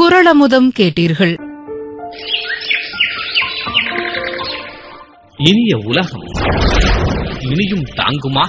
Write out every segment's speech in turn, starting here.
குரளமுதம் கேட்டீர்கள் இனிய உலகம் இனியும் தாங்குமா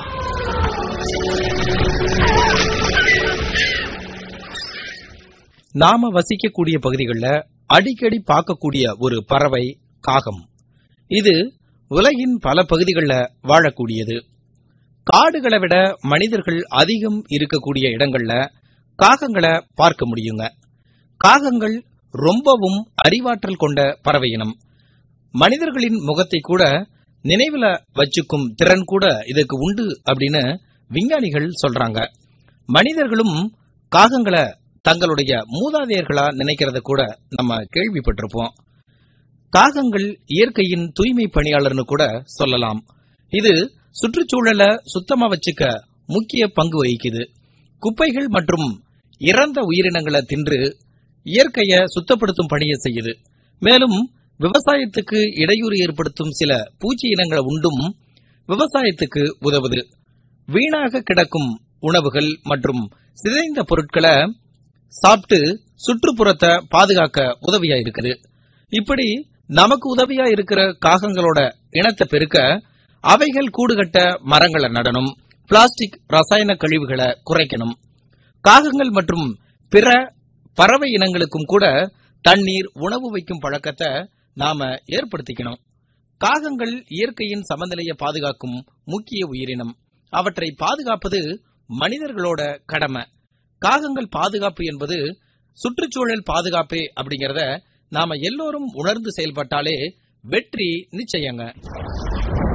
நாம வசிக்கக்கூடிய பகுதிகளில் அடிக்கடி பார்க்கக்கூடிய ஒரு பறவை காகம் இது உலகின் பல பகுதிகளில் வாழக்கூடியது காடுகளை விட மனிதர்கள் அதிகம் இருக்கக்கூடிய இடங்கள்ல காகங்களை பார்க்க முடியுங்க காகங்கள் ரொம்பவும் அறிவாற்றல் கொண்ட பறவை இனம் மனிதர்களின் முகத்தை கூட நினைவுல வச்சுக்கும் திறன் கூட இதுக்கு உண்டு அப்படின்னு விஞ்ஞானிகள் சொல்றாங்க மனிதர்களும் காகங்களை தங்களுடைய மூதாதையர்களா நினைக்கிறத கூட நம்ம கேள்விப்பட்டிருப்போம் காகங்கள் இயற்கையின் தூய்மை பணியாளர்னு கூட சொல்லலாம் இது சுற்றுச்சூழலை சுத்தமா வச்சுக்க முக்கிய பங்கு வகிக்குது குப்பைகள் மற்றும் இறந்த உயிரினங்களை தின்று இயற்கையை சுத்தப்படுத்தும் பணியை செய்யுது மேலும் விவசாயத்துக்கு இடையூறு ஏற்படுத்தும் சில பூச்சி இனங்களை உண்டும் விவசாயத்துக்கு உதவுது வீணாக கிடக்கும் உணவுகள் மற்றும் சிதைந்த பொருட்களை சாப்பிட்டு சுற்றுப்புறத்தை பாதுகாக்க உதவியா இருக்குது இப்படி நமக்கு உதவியா இருக்கிற காகங்களோட இனத்தை பெருக்க அவைகள் கூடுகட்ட மரங்களை நடணும் பிளாஸ்டிக் ரசாயன கழிவுகளை குறைக்கணும் காகங்கள் மற்றும் பிற பறவை இனங்களுக்கும் கூட தண்ணீர் உணவு வைக்கும் பழக்கத்தை நாம ஏற்படுத்திக்கணும் காகங்கள் இயற்கையின் சமநிலையை பாதுகாக்கும் முக்கிய உயிரினம் அவற்றை பாதுகாப்பது மனிதர்களோட கடமை காகங்கள் பாதுகாப்பு என்பது சுற்றுச்சூழல் பாதுகாப்பே அப்படிங்கறத நாம எல்லோரும் உணர்ந்து செயல்பட்டாலே வெற்றி நிச்சயங்க